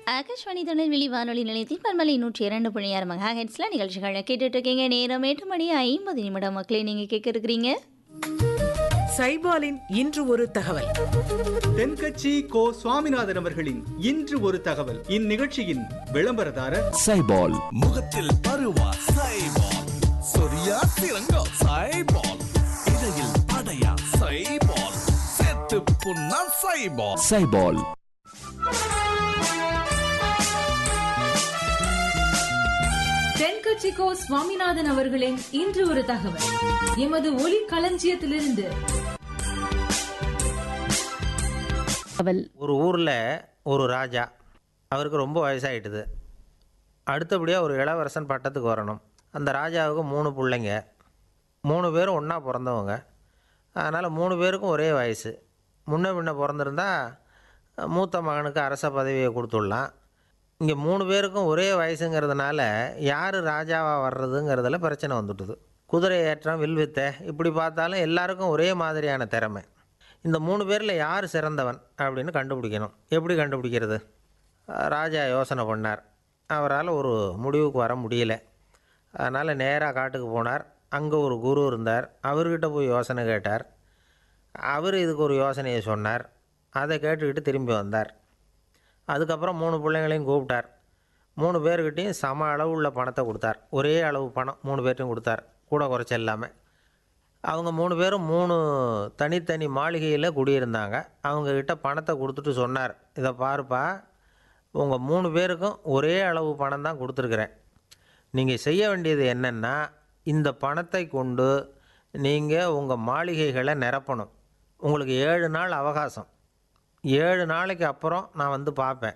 ஆகாஷ்வாணி திருநெல்வேலி வானொலி நிலையத்தில் பன்மலை நூற்றி இரண்டு புள்ளி ஆறு மகா ஹெட்ஸில் நிகழ்ச்சிகளை கேட்டுட்டு இருக்கீங்க நேரம் எட்டு மணி ஐம்பது நிமிடம் மக்களே நீங்கள் கேட்க இருக்கிறீங்க சைபாலின் இன்று ஒரு தகவல் தென்கட்சி கோ சுவாமிநாதன் அவர்களின் இன்று ஒரு தகவல் இந்நிகழ்ச்சியின் விளம்பரதாரர் சைபால் முகத்தில் பருவா சைபால் சொரியா சிறங்கோ சைபால் இடையில் படையா சைபால் செத்து புண்ணா சைபால் சைபால் தென்கட்சிக்கோ சுவாமிநாதன் அவர்களின் இன்று ஒரு தகவல் எமது ஒளி களஞ்சியத்திலிருந்து ஒரு ஊரில் ஒரு ராஜா அவருக்கு ரொம்ப வயசாகிட்டுது அடுத்தபடியாக ஒரு இளவரசன் பட்டத்துக்கு வரணும் அந்த ராஜாவுக்கு மூணு பிள்ளைங்க மூணு பேரும் ஒன்றா பிறந்தவங்க அதனால் மூணு பேருக்கும் ஒரே வயசு முன்ன பின்ன பிறந்திருந்தா மூத்த மகனுக்கு அரச பதவியை கொடுத்துடலாம் இங்கே மூணு பேருக்கும் ஒரே வயசுங்கிறதுனால யார் ராஜாவாக வர்றதுங்கிறதுல பிரச்சனை வந்துட்டுது குதிரை ஏற்றம் வில்வித்தை இப்படி பார்த்தாலும் எல்லாருக்கும் ஒரே மாதிரியான திறமை இந்த மூணு பேரில் யார் சிறந்தவன் அப்படின்னு கண்டுபிடிக்கணும் எப்படி கண்டுபிடிக்கிறது ராஜா யோசனை பண்ணார் அவரால் ஒரு முடிவுக்கு வர முடியல அதனால் நேராக காட்டுக்கு போனார் அங்கே ஒரு குரு இருந்தார் அவர்கிட்ட போய் யோசனை கேட்டார் அவர் இதுக்கு ஒரு யோசனையை சொன்னார் அதை கேட்டுக்கிட்டு திரும்பி வந்தார் அதுக்கப்புறம் மூணு பிள்ளைங்களையும் கூப்பிட்டார் மூணு பேர்கிட்டையும் சம அளவு உள்ள பணத்தை கொடுத்தார் ஒரே அளவு பணம் மூணு பேர்ட்டையும் கொடுத்தார் கூட குறைச்ச எல்லாமே அவங்க மூணு பேரும் மூணு தனித்தனி மாளிகையில் குடியிருந்தாங்க அவங்கக்கிட்ட பணத்தை கொடுத்துட்டு சொன்னார் இதை பாருப்பா உங்கள் மூணு பேருக்கும் ஒரே அளவு பணம் தான் கொடுத்துருக்குறேன் நீங்கள் செய்ய வேண்டியது என்னென்னா இந்த பணத்தை கொண்டு நீங்கள் உங்கள் மாளிகைகளை நிரப்பணும் உங்களுக்கு ஏழு நாள் அவகாசம் ஏழு நாளைக்கு அப்புறம் நான் வந்து பார்ப்பேன்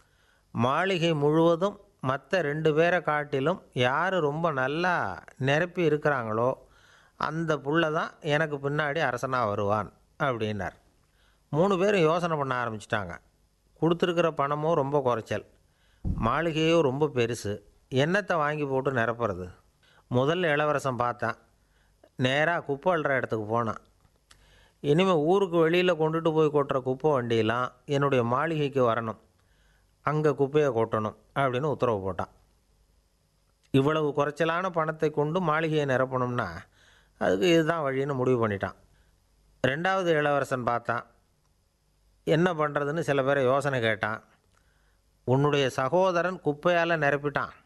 மாளிகை முழுவதும் மற்ற ரெண்டு பேரை காட்டிலும் யார் ரொம்ப நல்லா நிரப்பி இருக்கிறாங்களோ அந்த புள்ள தான் எனக்கு பின்னாடி அரசனாக வருவான் அப்படின்னார் மூணு பேரும் யோசனை பண்ண ஆரம்பிச்சிட்டாங்க கொடுத்துருக்கிற பணமும் ரொம்ப குறைச்சல் மாளிகையும் ரொம்ப பெருசு எண்ணத்தை வாங்கி போட்டு நிரப்புறது முதல்ல இளவரசன் பார்த்தான் நேராக குப்பை அள்ளுற இடத்துக்கு போனான் இனிமேல் ஊருக்கு வெளியில் கொண்டுட்டு போய் கொட்டுற குப்பை வண்டியெல்லாம் என்னுடைய மாளிகைக்கு வரணும் அங்கே குப்பையை கொட்டணும் அப்படின்னு உத்தரவு போட்டான் இவ்வளவு குறைச்சலான பணத்தை கொண்டு மாளிகையை நிரப்பணும்னா அதுக்கு இதுதான் வழின்னு முடிவு பண்ணிட்டான் ரெண்டாவது இளவரசன் பார்த்தான் என்ன பண்ணுறதுன்னு சில பேரை யோசனை கேட்டான் உன்னுடைய சகோதரன் குப்பையால் நிரப்பிட்டான்